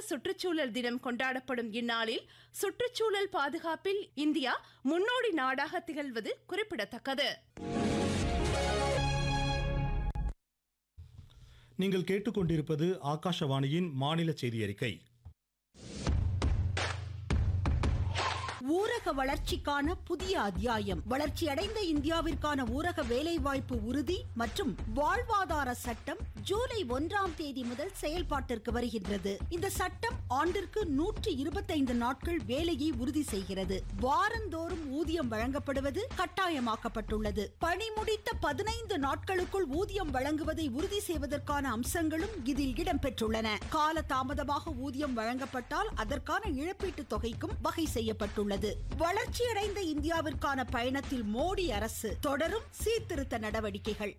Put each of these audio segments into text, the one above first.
சுற்றுச்சூழல் தினம் கொண்டாடப்படும் இந்நாளில் சுற்றுச்சூழல் பாதுகாப்பில் இந்தியா முன்னோடி நாடாக திகழ்வது குறிப்பிடத்தக்கது நீங்கள் கேட்டுக்கொண்டிருப்பது ஆகாஷவாணியின் மாநில செய்தி அறிக்கை ஊரக வளர்ச்சிக்கான புதிய அத்தியாயம் வளர்ச்சியடைந்த இந்தியாவிற்கான ஊரக வேலைவாய்ப்பு உறுதி மற்றும் வாழ்வாதார சட்டம் ஜூலை ஒன்றாம் தேதி முதல் செயல்பாட்டிற்கு வருகின்றது இந்த சட்டம் ஆண்டிற்கு நூற்று இருபத்தைந்து நாட்கள் வேலையை உறுதி செய்கிறது வாரந்தோறும் ஊதியம் வழங்கப்படுவது கட்டாயமாக்கப்பட்டுள்ளது பணி முடித்த பதினைந்து நாட்களுக்குள் ஊதியம் வழங்குவதை உறுதி செய்வதற்கான அம்சங்களும் இதில் இடம்பெற்றுள்ளன கால தாமதமாக ஊதியம் வழங்கப்பட்டால் அதற்கான இழப்பீட்டுத் தொகைக்கும் வகை செய்யப்பட்டுள்ளது வளர்ச்சியடைந்த இந்தியாவிற்கான பயணத்தில் மோடி அரசு தொடரும் சீர்திருத்த நடவடிக்கைகள்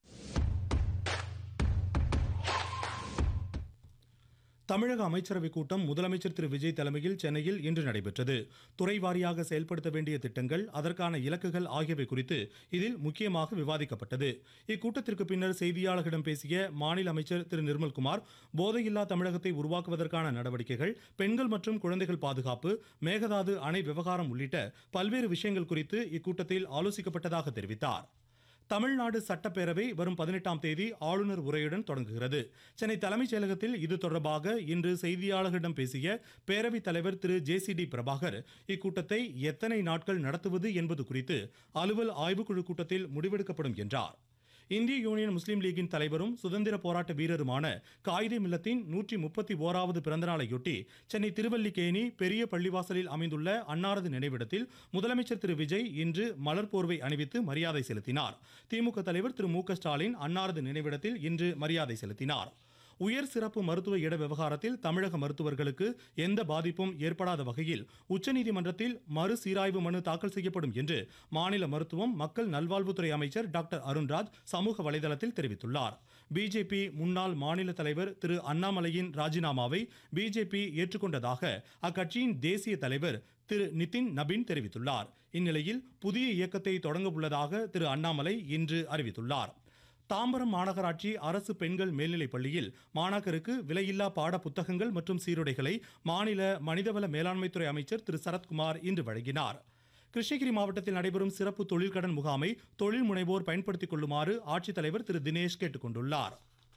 தமிழக அமைச்சரவைக் கூட்டம் முதலமைச்சர் திரு விஜய் தலைமையில் சென்னையில் இன்று நடைபெற்றது துறை வாரியாக செயல்படுத்த வேண்டிய திட்டங்கள் அதற்கான இலக்குகள் ஆகியவை குறித்து இதில் முக்கியமாக விவாதிக்கப்பட்டது இக்கூட்டத்திற்கு பின்னர் செய்தியாளர்களிடம் பேசிய மாநில அமைச்சர் திரு நிர்மல்குமார் போதையில்லா தமிழகத்தை உருவாக்குவதற்கான நடவடிக்கைகள் பெண்கள் மற்றும் குழந்தைகள் பாதுகாப்பு மேகதாது அணை விவகாரம் உள்ளிட்ட பல்வேறு விஷயங்கள் குறித்து இக்கூட்டத்தில் ஆலோசிக்கப்பட்டதாக தெரிவித்தார் தமிழ்நாடு சட்டப்பேரவை வரும் பதினெட்டாம் தேதி ஆளுநர் உரையுடன் தொடங்குகிறது சென்னை தலைமைச் செயலகத்தில் இது தொடர்பாக இன்று செய்தியாளர்களிடம் பேசிய பேரவைத் தலைவர் திரு ஜே சி டி பிரபாகர் இக்கூட்டத்தை எத்தனை நாட்கள் நடத்துவது என்பது குறித்து அலுவல் ஆய்வுக்குழு கூட்டத்தில் முடிவெடுக்கப்படும் என்றார் இந்திய யூனியன் முஸ்லீம் லீகின் தலைவரும் சுதந்திர போராட்ட வீரருமான காயிதே மில்லத்தின் நூற்றி முப்பத்தி ஓராவது பிறந்தநாளையொட்டி சென்னை திருவல்லிக்கேணி பெரிய பள்ளிவாசலில் அமைந்துள்ள அன்னாரது நினைவிடத்தில் முதலமைச்சர் திரு விஜய் இன்று மலர் போர்வை அணிவித்து மரியாதை செலுத்தினார் திமுக தலைவர் திரு மு க ஸ்டாலின் அன்னாரது நினைவிடத்தில் இன்று மரியாதை செலுத்தினார் உயர் சிறப்பு மருத்துவ இட விவகாரத்தில் தமிழக மருத்துவர்களுக்கு எந்த பாதிப்பும் ஏற்படாத வகையில் உச்சநீதிமன்றத்தில் மறுசீராய்வு மனு தாக்கல் செய்யப்படும் என்று மாநில மருத்துவம் மக்கள் நல்வாழ்வுத்துறை அமைச்சர் டாக்டர் அருண்ராஜ் சமூக வலைதளத்தில் தெரிவித்துள்ளார் பிஜேபி முன்னாள் மாநில தலைவர் திரு அண்ணாமலையின் ராஜினாமாவை பிஜேபி ஏற்றுக்கொண்டதாக அக்கட்சியின் தேசிய தலைவர் திரு நிதின் நபீன் தெரிவித்துள்ளார் இந்நிலையில் புதிய இயக்கத்தை தொடங்க உள்ளதாக திரு அண்ணாமலை இன்று அறிவித்துள்ளார் தாம்பரம் மாநகராட்சி அரசு பெண்கள் மேல்நிலைப் பள்ளியில் மாணாக்கருக்கு விலையில்லா பாட புத்தகங்கள் மற்றும் சீருடைகளை மாநில மனிதவள மேலாண்மைத்துறை அமைச்சர் திரு சரத்குமார் இன்று வழங்கினார் கிருஷ்ணகிரி மாவட்டத்தில் நடைபெறும் சிறப்பு தொழிற்கடன் முகாமை தொழில் முனைவோர் பயன்படுத்திக் கொள்ளுமாறு ஆட்சித்தலைவர் திரு தினேஷ் கேட்டுக் கொண்டுள்ளார்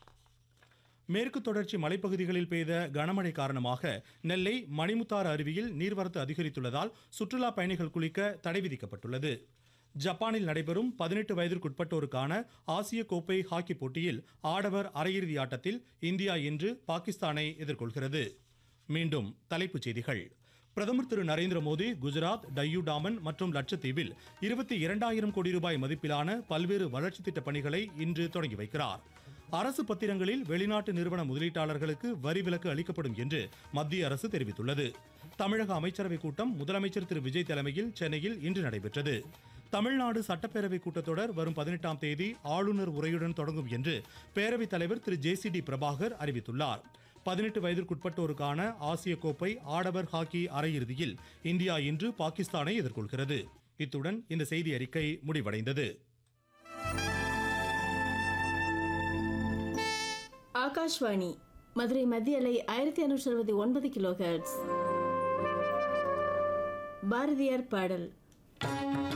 மேற்கு தொடர்ச்சி மலைப்பகுதிகளில் பெய்த கனமழை காரணமாக நெல்லை மணிமுத்தாறு அருவியில் நீர்வரத்து அதிகரித்துள்ளதால் சுற்றுலா பயணிகள் குளிக்க தடை விதிக்கப்பட்டுள்ளது ஜப்பானில் நடைபெறும் பதினெட்டு வயதிற்குட்பட்டோருக்கான ஆசிய கோப்பை ஹாக்கி போட்டியில் ஆடவர் அரையிறுதி ஆட்டத்தில் இந்தியா இன்று பாகிஸ்தானை எதிர்கொள்கிறது மீண்டும் தலைப்புச் செய்திகள் பிரதமர் திரு நரேந்திர மோடி குஜராத் டையூ டாமன் மற்றும் லட்சத்தீவில் இருபத்தி இரண்டாயிரம் கோடி ரூபாய் மதிப்பிலான பல்வேறு வளர்ச்சித் திட்டப் பணிகளை இன்று தொடங்கி வைக்கிறார் அரசு பத்திரங்களில் வெளிநாட்டு நிறுவன முதலீட்டாளர்களுக்கு வரி விலக்கு அளிக்கப்படும் என்று மத்திய அரசு தெரிவித்துள்ளது தமிழக அமைச்சரவைக் கூட்டம் முதலமைச்சர் திரு விஜய் தலைமையில் சென்னையில் இன்று நடைபெற்றது தமிழ்நாடு சட்டப்பேரவை கூட்டத்தொடர் வரும் பதினெட்டாம் தேதி ஆளுநர் உரையுடன் தொடங்கும் என்று பேரவைத் தலைவர் திரு ஜே சி டி பிரபாகர் அறிவித்துள்ளார் பதினெட்டு வயதிற்குட்பட்டோருக்கான ஆசிய கோப்பை ஆடவர் ஹாக்கி அரையிறுதியில் இந்தியா இன்று பாகிஸ்தானை எதிர்கொள்கிறது இத்துடன் இந்த செய்தி அறிக்கை முடிவடைந்தது ஆகாஷ்வாணி மதுரை மத்திய அலை ஆயிரத்தி ஐநூற்றி அறுபத்தி ஒன்பது கிலோ பாரதியார் பாடல்